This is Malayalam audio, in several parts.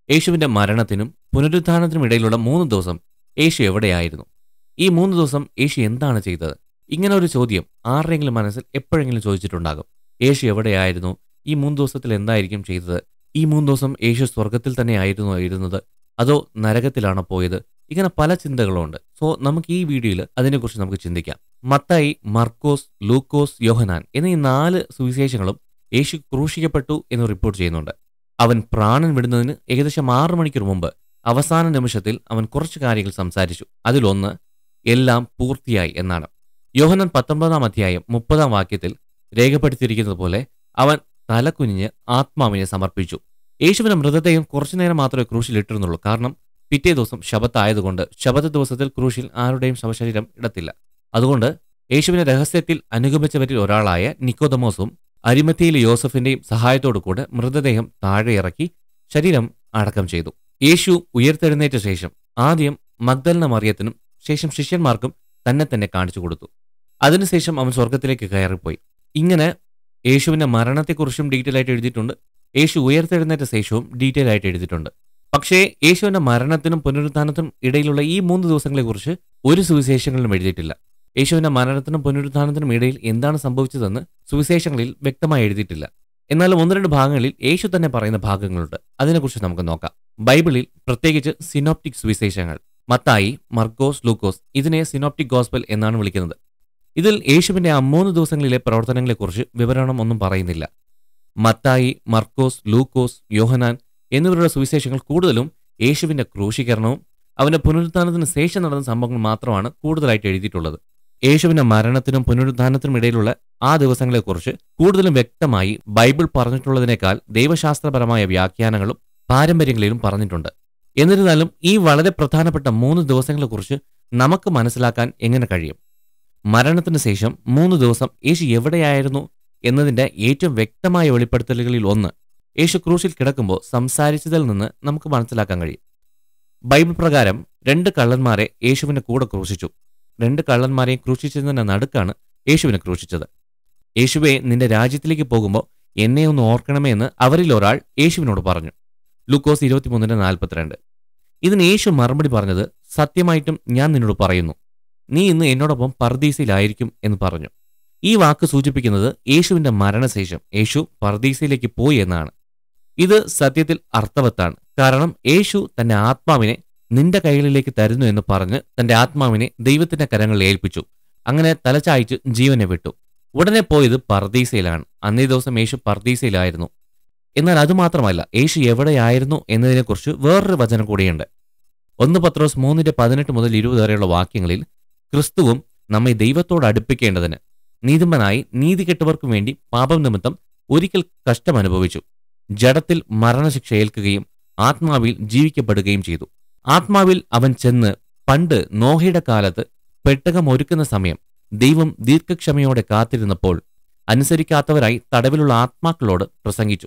യേശുവിന്റെ മരണത്തിനും പുനരുത്ഥാനത്തിനും ഇടയിലുള്ള മൂന്ന് ദിവസം യേശു എവിടെയായിരുന്നു ഈ മൂന്ന് ദിവസം യേശു എന്താണ് ചെയ്തത് ഇങ്ങനെ ഒരു ചോദ്യം ആരുടെയെങ്കിലും മനസ്സിൽ എപ്പോഴെങ്കിലും ചോദിച്ചിട്ടുണ്ടാകും യേശു എവിടെയായിരുന്നു ഈ മൂന്ന് ദിവസത്തിൽ എന്തായിരിക്കും ചെയ്തത് ഈ മൂന്ന് ദിവസം യേശു സ്വർഗത്തിൽ തന്നെ ആയിരുന്നു ഇരുന്നത് അതോ നരകത്തിലാണോ പോയത് ഇങ്ങനെ പല ചിന്തകളുണ്ട് സോ നമുക്ക് ഈ വീഡിയോയിൽ അതിനെക്കുറിച്ച് നമുക്ക് ചിന്തിക്കാം മത്തായി മർക്കോസ് ലൂക്കോസ് യോഹനാൻ എന്നീ നാല് സുവിശേഷങ്ങളും യേശു ക്രൂശിക്കപ്പെട്ടു എന്ന് റിപ്പോർട്ട് ചെയ്യുന്നുണ്ട് അവൻ പ്രാണൻ വിടുന്നതിന് ഏകദേശം ആറു മണിക്കൂർ മുമ്പ് അവസാന നിമിഷത്തിൽ അവൻ കുറച്ച് കാര്യങ്ങൾ സംസാരിച്ചു അതിലൊന്ന് എല്ലാം പൂർത്തിയായി എന്നാണ് യോഹനൻ പത്തൊമ്പതാം അധ്യായം മുപ്പതാം വാക്യത്തിൽ രേഖപ്പെടുത്തിയിരിക്കുന്നത് പോലെ അവൻ തലകുനിഞ്ഞ് ആത്മാവിനെ സമർപ്പിച്ചു യേശുവിന്റെ മൃതദേഹം കുറച്ചുനേരം മാത്രമേ ക്രൂശിൽ ഇട്ടിരുന്നുള്ളൂ കാരണം പിറ്റേ ദിവസം ശബത്തായതുകൊണ്ട് ശബത്ത് ദിവസത്തിൽ ക്രൂശിൽ ആരുടെയും ശവശരീരം ഇടത്തില്ല അതുകൊണ്ട് യേശുവിനെ രഹസ്യത്തിൽ അനുഗമിച്ചവരിൽ ഒരാളായ നിക്കോദമോസും അരിമത്തിയിലെ യോസഫിന്റെയും സഹായത്തോടു കൂടെ മൃതദേഹം താഴെ ഇറക്കി ശരീരം അടക്കം ചെയ്തു യേശു ഉയർത്തെഴുന്നേറ്റ ശേഷം ആദ്യം മഗ്ദലിന മറിയത്തിനും ശേഷം ശിഷ്യന്മാർക്കും തന്നെ തന്നെ കാണിച്ചു കൊടുത്തു അതിനുശേഷം അവൻ സ്വർഗത്തിലേക്ക് കയറിപ്പോയി ഇങ്ങനെ യേശുവിന്റെ മരണത്തെക്കുറിച്ചും ഡീറ്റെയിൽ ആയിട്ട് എഴുതിയിട്ടുണ്ട് യേശു ഉയർത്തെഴുന്നേറ്റ ശേഷവും ഡീറ്റെയിൽ ആയിട്ട് എഴുതിയിട്ടുണ്ട് പക്ഷേ യേശുവിന്റെ മരണത്തിനും പുനരുത്ഥാനത്തിനും ഇടയിലുള്ള ഈ മൂന്ന് ദിവസങ്ങളെക്കുറിച്ച് ഒരു സുവിശേഷങ്ങളിലും എഴുതിയിട്ടില്ല യേശുവിന്റെ മരണത്തിനും പുനരുത്ഥാനത്തിനും ഇടയിൽ എന്താണ് സംഭവിച്ചതെന്ന് സുവിശേഷങ്ങളിൽ വ്യക്തമായി എഴുതിയിട്ടില്ല എന്നാലും ഒന്ന് രണ്ട് ഭാഗങ്ങളിൽ യേശു തന്നെ പറയുന്ന ഭാഗങ്ങളുണ്ട് അതിനെക്കുറിച്ച് നമുക്ക് നോക്കാം ബൈബിളിൽ പ്രത്യേകിച്ച് സിനോപ്റ്റിക് സുവിശേഷങ്ങൾ മത്തായി മർക്കോസ് ലൂക്കോസ് ഇതിനെ സിനോപ്റ്റിക് ഗോസ്പൽ എന്നാണ് വിളിക്കുന്നത് ഇതിൽ യേശുവിന്റെ ആ മൂന്ന് ദിവസങ്ങളിലെ പ്രവർത്തനങ്ങളെക്കുറിച്ച് വിവരണം ഒന്നും പറയുന്നില്ല മത്തായി മർക്കോസ് ലൂക്കോസ് യോഹനാൻ എന്നിവരുടെ സുവിശേഷങ്ങൾ കൂടുതലും യേശുവിന്റെ ക്രൂശീകരണവും അവന്റെ പുനരുത്ഥാനത്തിന് ശേഷം നടന്ന സംഭവങ്ങൾ മാത്രമാണ് കൂടുതലായിട്ട് എഴുതിയിട്ടുള്ളത് യേശുവിന്റെ മരണത്തിനും പുനരുത്ഥാനത്തിനും ഇടയിലുള്ള ആ ദിവസങ്ങളെക്കുറിച്ച് കൂടുതലും വ്യക്തമായി ബൈബിൾ പറഞ്ഞിട്ടുള്ളതിനേക്കാൾ ദൈവശാസ്ത്രപരമായ വ്യാഖ്യാനങ്ങളും പാരമ്പര്യങ്ങളിലും പറഞ്ഞിട്ടുണ്ട് എന്നിരുന്നാലും ഈ വളരെ പ്രധാനപ്പെട്ട മൂന്ന് ദിവസങ്ങളെക്കുറിച്ച് നമുക്ക് മനസ്സിലാക്കാൻ എങ്ങനെ കഴിയും മരണത്തിന് ശേഷം മൂന്ന് ദിവസം യേശു എവിടെയായിരുന്നു എന്നതിന്റെ ഏറ്റവും വ്യക്തമായ വെളിപ്പെടുത്തലുകളിൽ ഒന്ന് യേശു ക്രൂശിൽ കിടക്കുമ്പോൾ സംസാരിച്ചതിൽ നിന്ന് നമുക്ക് മനസ്സിലാക്കാൻ കഴിയും ബൈബിൾ പ്രകാരം രണ്ട് കള്ളന്മാരെ യേശുവിന്റെ കൂടെ ക്രൂശിച്ചു രണ്ട് കള്ളന്മാരെയും ക്രൂശിച്ചതിന്റെ നടുക്കാണ് യേശുവിനെ ക്രൂശിച്ചത് യേശുവെ നിന്റെ രാജ്യത്തിലേക്ക് പോകുമ്പോൾ എന്നെ ഒന്ന് ഓർക്കണമേ എന്ന് അവരിൽ ഒരാൾ യേശുവിനോട് പറഞ്ഞു ലൂക്കോസ് ഇരുപത്തിമൂന്നിന്റെ നാൽപ്പത്തിരണ്ട് ഇതിന് യേശു മറുപടി പറഞ്ഞത് സത്യമായിട്ടും ഞാൻ നിന്നോട് പറയുന്നു നീ ഇന്ന് എന്നോടൊപ്പം പർദീസയിലായിരിക്കും എന്ന് പറഞ്ഞു ഈ വാക്ക് സൂചിപ്പിക്കുന്നത് യേശുവിന്റെ മരണശേഷം യേശു പർദീസയിലേക്ക് പോയി എന്നാണ് ഇത് സത്യത്തിൽ അർത്ഥവത്താണ് കാരണം യേശു തന്റെ ആത്മാവിനെ നിന്റെ കൈകളിലേക്ക് തരുന്നു എന്ന് പറഞ്ഞ് തന്റെ ആത്മാവിനെ ദൈവത്തിന്റെ കരങ്ങളിൽ ഏൽപ്പിച്ചു അങ്ങനെ തലച്ചായ്ച്ച് ജീവനെ വിട്ടു ഉടനെ പോയത് പർദീസയിലാണ് അന്നേ ദിവസം യേശു പർദീസയിലായിരുന്നു എന്നാൽ അതുമാത്രമല്ല യേശു എവിടെയായിരുന്നു എന്നതിനെക്കുറിച്ച് വേറൊരു വചനം കൂടിയുണ്ട് ഒന്ന് പത്രോസ് മൂന്നിന്റെ പതിനെട്ട് മുതൽ ഇരുപത് വരെയുള്ള വാക്യങ്ങളിൽ ക്രിസ്തുവും നമ്മെ ദൈവത്തോട് അടുപ്പിക്കേണ്ടതിന് നീതിമനായി നീതി കെട്ടവർക്കും വേണ്ടി പാപം നിമിത്തം ഒരിക്കൽ കഷ്ടം അനുഭവിച്ചു ജഡത്തിൽ മരണശിക്ഷ ഏൽക്കുകയും ആത്മാവിൽ ജീവിക്കപ്പെടുകയും ചെയ്തു ആത്മാവിൽ അവൻ ചെന്ന് പണ്ട് നോഹയുടെ കാലത്ത് പെട്ടകം ഒരുക്കുന്ന സമയം ദൈവം ദീർഘക്ഷമയോടെ കാത്തിരുന്നപ്പോൾ അനുസരിക്കാത്തവരായി തടവിലുള്ള ആത്മാക്കളോട് പ്രസംഗിച്ചു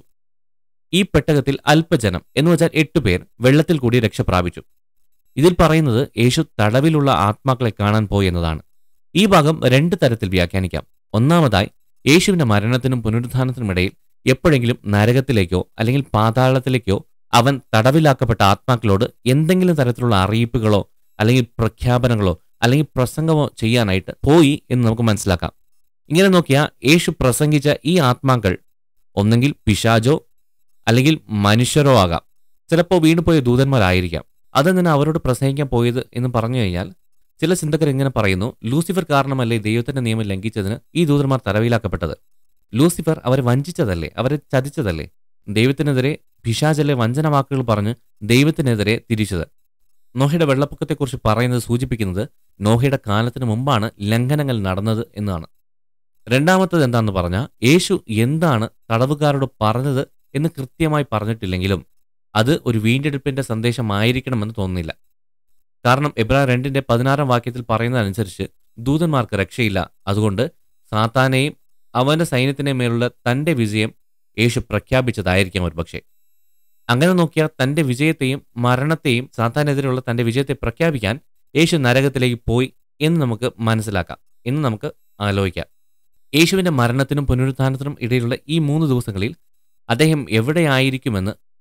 ഈ പെട്ടകത്തിൽ അല്പജനം എന്നുവെച്ചാൽ എട്ടുപേർ വെള്ളത്തിൽ കൂടി രക്ഷ പ്രാപിച്ചു ഇതിൽ പറയുന്നത് യേശു തടവിലുള്ള ആത്മാക്കളെ കാണാൻ പോയി എന്നതാണ് ഈ ഭാഗം രണ്ട് തരത്തിൽ വ്യാഖ്യാനിക്കാം ഒന്നാമതായി യേശുവിന്റെ മരണത്തിനും പുനരുത്ഥാനത്തിനും ഇടയിൽ എപ്പോഴെങ്കിലും നരകത്തിലേക്കോ അല്ലെങ്കിൽ പാതാളത്തിലേക്കോ അവൻ തടവിലാക്കപ്പെട്ട ആത്മാക്കളോട് എന്തെങ്കിലും തരത്തിലുള്ള അറിയിപ്പുകളോ അല്ലെങ്കിൽ പ്രഖ്യാപനങ്ങളോ അല്ലെങ്കിൽ പ്രസംഗമോ ചെയ്യാനായിട്ട് പോയി എന്ന് നമുക്ക് മനസ്സിലാക്കാം ഇങ്ങനെ നോക്കിയാൽ യേശു പ്രസംഗിച്ച ഈ ആത്മാക്കൾ ഒന്നെങ്കിൽ പിശാജോ അല്ലെങ്കിൽ മനുഷ്യരോ ആകാം ചിലപ്പോൾ വീണുപോയ ദൂതന്മാരായിരിക്കാം അതെന്തിനാ അവരോട് പ്രസംഗിക്കാൻ പോയത് എന്ന് പറഞ്ഞു കഴിഞ്ഞാൽ ചില ചിന്തകർ ഇങ്ങനെ പറയുന്നു ലൂസിഫർ കാരണമല്ലേ ദൈവത്തിന്റെ നിയമം ലംഘിച്ചതിന് ഈ ദൂതന്മാർ തടവിലാക്കപ്പെട്ടത് ലൂസിഫർ അവരെ വഞ്ചിച്ചതല്ലേ അവരെ ചതിച്ചതല്ലേ ദൈവത്തിനെതിരെ പിശാചലെ വഞ്ചന വാക്കുകൾ പറഞ്ഞ് ദൈവത്തിനെതിരെ തിരിച്ചത് നോഹയുടെ വെള്ളപ്പൊക്കത്തെക്കുറിച്ച് പറയുന്നത് സൂചിപ്പിക്കുന്നത് നോഹയുടെ കാലത്തിന് മുമ്പാണ് ലംഘനങ്ങൾ നടന്നത് എന്നാണ് രണ്ടാമത്തത് എന്താണെന്ന് പറഞ്ഞാൽ യേശു എന്താണ് തടവുകാരോട് പറഞ്ഞത് എന്ന് കൃത്യമായി പറഞ്ഞിട്ടില്ലെങ്കിലും അത് ഒരു വീണ്ടെടുപ്പിന്റെ സന്ദേശമായിരിക്കണമെന്ന് തോന്നുന്നില്ല കാരണം എബ്രാ രണ്ടിന്റെ പതിനാറാം വാക്യത്തിൽ പറയുന്നതനുസരിച്ച് ദൂതന്മാർക്ക് രക്ഷയില്ല അതുകൊണ്ട് സാത്താനെയും അവന്റെ സൈന്യത്തിനെ മേലുള്ള തന്റെ വിജയം യേശു പ്രഖ്യാപിച്ചതായിരിക്കാം ഒരുപക്ഷെ അങ്ങനെ നോക്കിയാൽ തന്റെ വിജയത്തെയും മരണത്തെയും സാത്താനെതിരെയുള്ള തന്റെ വിജയത്തെ പ്രഖ്യാപിക്കാൻ യേശു നരകത്തിലേക്ക് പോയി എന്ന് നമുക്ക് മനസ്സിലാക്കാം എന്ന് നമുക്ക് ആലോചിക്കാം യേശുവിന്റെ മരണത്തിനും പുനരുത്ഥാനത്തിനും ഇടയിലുള്ള ഈ മൂന്ന് ദിവസങ്ങളിൽ അദ്ദേഹം എവിടെയായിരിക്കുമെന്ന്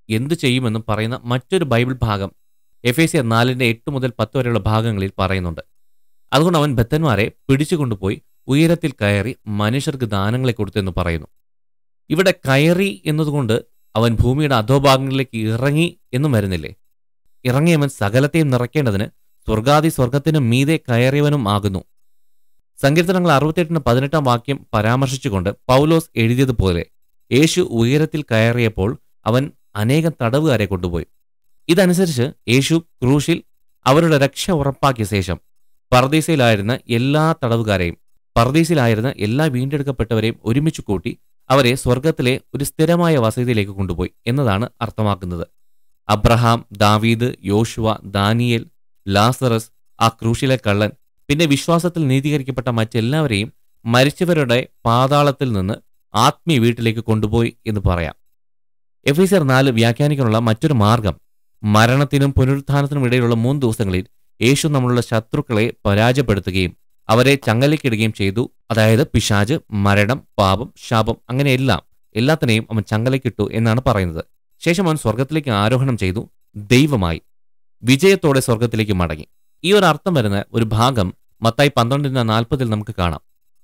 എന്തു ചെയ്യുമെന്നും പറയുന്ന മറ്റൊരു ബൈബിൾ ഭാഗം എഫ് എ സി നാലിൻ്റെ എട്ട് മുതൽ പത്ത് വരെയുള്ള ഭാഗങ്ങളിൽ പറയുന്നുണ്ട് അതുകൊണ്ട് അവൻ ഭക്തന്മാരെ പിടിച്ചുകൊണ്ടുപോയി ഉയരത്തിൽ കയറി മനുഷ്യർക്ക് ദാനങ്ങളെ കൊടുത്തെന്ന് പറയുന്നു ഇവിടെ കയറി എന്നതുകൊണ്ട് അവൻ ഭൂമിയുടെ അധോഭാഗങ്ങളിലേക്ക് ഇറങ്ങി എന്നും വരുന്നില്ലേ ഇറങ്ങിയവൻ സകലത്തെയും നിറയ്ക്കേണ്ടതിന് സ്വർഗാദി സ്വർഗത്തിനും മീതെ കയറിയവനും ആകുന്നു സങ്കീർത്തനങ്ങൾ അറുപത്തിയെട്ടിന് പതിനെട്ടാം വാക്യം പരാമർശിച്ചുകൊണ്ട് പൗലോസ് എഴുതിയതുപോലെ യേശു ഉയരത്തിൽ കയറിയപ്പോൾ അവൻ അനേകം തടവുകാരെ കൊണ്ടുപോയി ഇതനുസരിച്ച് യേശു ക്രൂശിൽ അവരുടെ രക്ഷ ഉറപ്പാക്കിയ ശേഷം പർദീസയിലായിരുന്ന എല്ലാ തടവുകാരെയും പർദീസിലായിരുന്ന എല്ലാ വീണ്ടെടുക്കപ്പെട്ടവരെയും ഒരുമിച്ച് കൂട്ടി അവരെ സ്വർഗത്തിലെ ഒരു സ്ഥിരമായ വസതിയിലേക്ക് കൊണ്ടുപോയി എന്നതാണ് അർത്ഥമാക്കുന്നത് അബ്രഹാം ദാവീദ് യോശുവ ദാനിയേൽ ലാസറസ് ആ ക്രൂശിലെ കള്ളൻ പിന്നെ വിശ്വാസത്തിൽ നീതീകരിക്കപ്പെട്ട മറ്റെല്ലാവരെയും മരിച്ചവരുടെ പാതാളത്തിൽ നിന്ന് ആത്മീയ വീട്ടിലേക്ക് കൊണ്ടുപോയി എന്ന് പറയാം എഫീസർ നാല് വ്യാഖ്യാനിക്കാനുള്ള മറ്റൊരു മാർഗം മരണത്തിനും പുനരുത്ഥാനത്തിനും ഇടയിലുള്ള മൂന്ന് ദിവസങ്ങളിൽ യേശു നമ്മളുടെ ശത്രുക്കളെ പരാജയപ്പെടുത്തുകയും അവരെ ചങ്ങലയ്ക്കിടുകയും ചെയ്തു അതായത് പിശാജ് മരണം പാപം ശാപം അങ്ങനെ എല്ലാം എല്ലാത്തിനെയും അവൻ ചങ്ങലയ്ക്കിട്ടു എന്നാണ് പറയുന്നത് ശേഷം അവൻ സ്വർഗത്തിലേക്ക് ആരോഹണം ചെയ്തു ദൈവമായി വിജയത്തോടെ സ്വർഗത്തിലേക്ക് മടങ്ങി ഈ ഒരു അർത്ഥം വരുന്ന ഒരു ഭാഗം മത്തായി പന്ത്രണ്ടിന് നാൽപ്പതിൽ നമുക്ക് കാണാം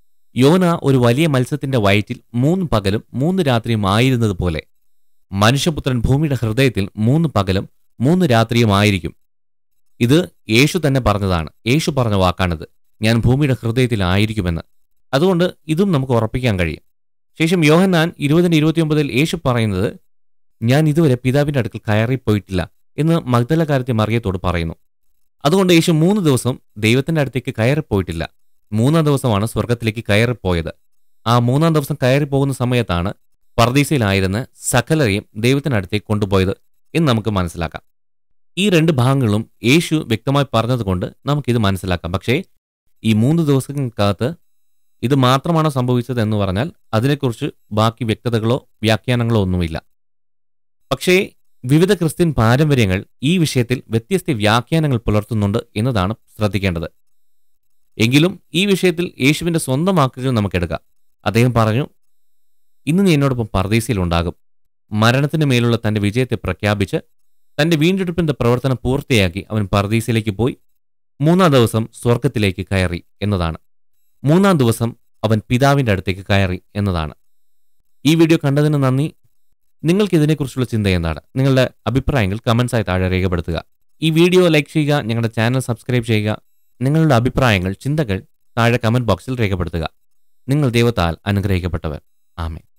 യോന ഒരു വലിയ മത്സ്യത്തിന്റെ വയറ്റിൽ മൂന്ന് പകലും മൂന്ന് രാത്രിയും ആയിരുന്നത് പോലെ മനുഷ്യപുത്രൻ ഭൂമിയുടെ ഹൃദയത്തിൽ മൂന്ന് പകലും മൂന്ന് രാത്രിയും ആയിരിക്കും ഇത് യേശു തന്നെ പറഞ്ഞതാണ് യേശു പറഞ്ഞ വാക്കാണിത് ഞാൻ ഭൂമിയുടെ ഹൃദയത്തിലായിരിക്കുമെന്ന് അതുകൊണ്ട് ഇതും നമുക്ക് ഉറപ്പിക്കാൻ കഴിയും ശേഷം യോഹന്നാൻ ഇരുപതിന് ഇരുപത്തിയൊമ്പതിൽ യേശു പറയുന്നത് ഞാൻ ഇതുവരെ പിതാവിന്റെ അടുക്കൽ കയറിപ്പോയിട്ടില്ല എന്ന് മഗ്ദലക്കാരത്തെ മറിയത്തോട് പറയുന്നു അതുകൊണ്ട് യേശു മൂന്ന് ദിവസം ദൈവത്തിന്റെ അടുത്തേക്ക് കയറിപ്പോയിട്ടില്ല മൂന്നാം ദിവസമാണ് സ്വർഗത്തിലേക്ക് കയറിപ്പോയത് ആ മൂന്നാം ദിവസം കയറിപ്പോകുന്ന സമയത്താണ് പർദീസയിലായിരുന്ന സകലരെയും ദൈവത്തിനടുത്തേക്ക് കൊണ്ടുപോയത് എന്ന് നമുക്ക് മനസ്സിലാക്കാം ഈ രണ്ട് ഭാഗങ്ങളും യേശു വ്യക്തമായി പറഞ്ഞതുകൊണ്ട് നമുക്കിത് മനസ്സിലാക്കാം പക്ഷേ ഈ മൂന്ന് ദിവസങ്ങൾക്കകത്ത് ഇത് മാത്രമാണോ സംഭവിച്ചത് എന്ന് പറഞ്ഞാൽ അതിനെക്കുറിച്ച് ബാക്കി വ്യക്തതകളോ വ്യാഖ്യാനങ്ങളോ ഒന്നുമില്ല പക്ഷേ വിവിധ ക്രിസ്ത്യൻ പാരമ്പര്യങ്ങൾ ഈ വിഷയത്തിൽ വ്യത്യസ്ത വ്യാഖ്യാനങ്ങൾ പുലർത്തുന്നുണ്ട് എന്നതാണ് ശ്രദ്ധിക്കേണ്ടത് എങ്കിലും ഈ വിഷയത്തിൽ യേശുവിന്റെ സ്വന്തം വാക്കുകൾ നമുക്കെടുക്കാം അദ്ദേഹം പറഞ്ഞു ഇന്ന് നീ എന്നോടൊപ്പം പർദീസയിലുണ്ടാകും മരണത്തിന് മേലുള്ള തന്റെ വിജയത്തെ പ്രഖ്യാപിച്ച് തന്റെ വീണ്ടെടുപ്പിന്റെ പ്രവർത്തനം പൂർത്തിയാക്കി അവൻ പർദീസയിലേക്ക് പോയി മൂന്നാം ദിവസം സ്വർഗത്തിലേക്ക് കയറി എന്നതാണ് മൂന്നാം ദിവസം അവൻ പിതാവിന്റെ അടുത്തേക്ക് കയറി എന്നതാണ് ഈ വീഡിയോ കണ്ടതിന് നന്ദി നിങ്ങൾക്ക് ഇതിനെക്കുറിച്ചുള്ള ചിന്ത എന്താണ് നിങ്ങളുടെ അഭിപ്രായങ്ങൾ കമൻസായി താഴെ രേഖപ്പെടുത്തുക ഈ വീഡിയോ ലൈക്ക് ചെയ്യുക ഞങ്ങളുടെ ചാനൽ സബ്സ്ക്രൈബ് ചെയ്യുക നിങ്ങളുടെ അഭിപ്രായങ്ങൾ ചിന്തകൾ താഴെ കമന്റ് ബോക്സിൽ രേഖപ്പെടുത്തുക നിങ്ങൾ ദൈവത്താൽ അനുഗ്രഹിക്കപ്പെട്ടവർ ആമേ